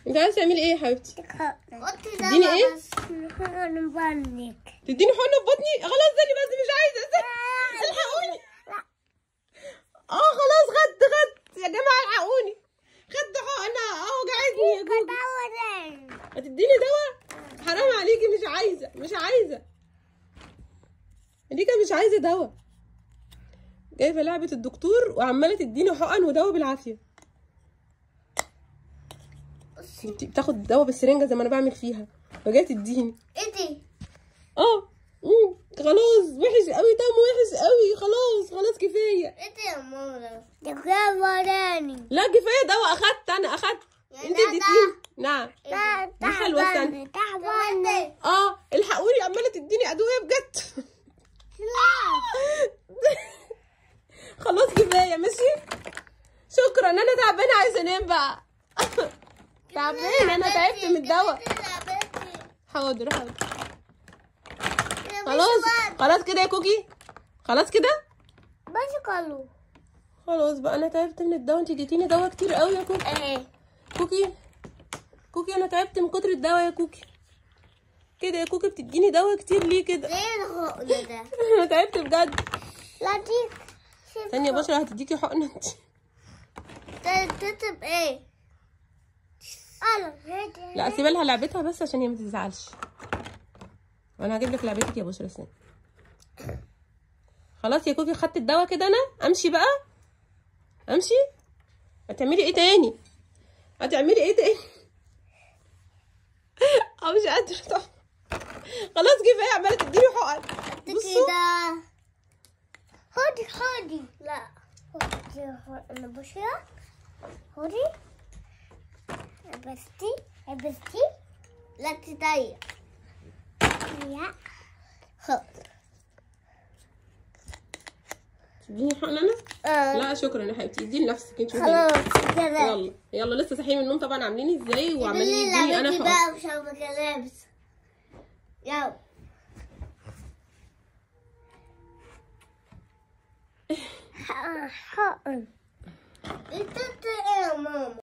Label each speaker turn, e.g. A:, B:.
A: انت عايزه تعملي ايه يا حبيبتي
B: قلت
A: تديني ايه؟
B: انا بنك
A: تديني حقنه في بطني خلاص استني بس مش عايزه استني الحقوني اه خلاص خدت خدت يا جماعه الحقوني خدت حقنه اه وجعتني يا جوجو هتديني دواء حرام عليكي مش عايزه مش عايزه ليكا مش عايزه دواء جايبه لعبه الدكتور وعماله تديني حقن ودواء بالعافيه بت- بتاخد دواء بالسرنجه زي ما انا بعمل فيها وجايه تديني
B: ايه دي؟
A: اه مم. خلاص وحش قوي طعمه وحش قوي خلاص خلاص كفايه
B: ايه دي يا ماما؟ ده كده وراني
A: لا كفايه دواء اخدت انا اخدت
B: يا
A: انت
B: ندى.
A: اديتيني نعم
B: ده
A: دي حلوة استنى.
B: تعبانة
A: اه الحقوني عماله تديني ادويه بجد خلاص كفايه ماشي شكرا انا تعبانه عايزه انام بقى تعبانه انا تعبت من الدواء حاضر حاضر خلاص خلاص كده يا كوكي خلاص كده
B: بس قالوا
A: خلاص بقى انا تعبت من الدواء انت اديتيني دواء كتير قوي يا كوكي
B: ايه
A: كوكي كوكي انا تعبت من كتر الدواء يا كوكي كده يا كوكي بتديني دواء كتير ليه كده
B: ايه الحقن ده؟
A: انا تعبت بجد
B: لا دي
A: ثانيه بشرى هتديكي حقنه انت
B: تكتب ايه؟ انا
A: لا سيبها لها لعبتها بس عشان هي ما تزعلش وانا هجيب لك لعبتك يا بشرى سنة خلاص يا كوكي خدت الدواء كده انا امشي بقى امشي هتعملي ايه تاني هتعملي ايه تاني اه مش قادره طبعا خلاص كفايه عماله تديني حقن بصوا
B: كده خدي خدي لا خدي انا بشرة خدي لبستي لبستي لا تضيق لا خد
A: تديني حقن انا
B: آه.
A: لا شكرا يا حبيبتي اديني لنفسك انت شوفي
B: خلاص كده
A: يلا يلا لسه صاحيين من النوم طبعا عاملين ازاي وعمالين يديني انا
B: لعبتي
A: حقن
B: بقى مش عارفة لابس يلا حقن انت ايه يا ماما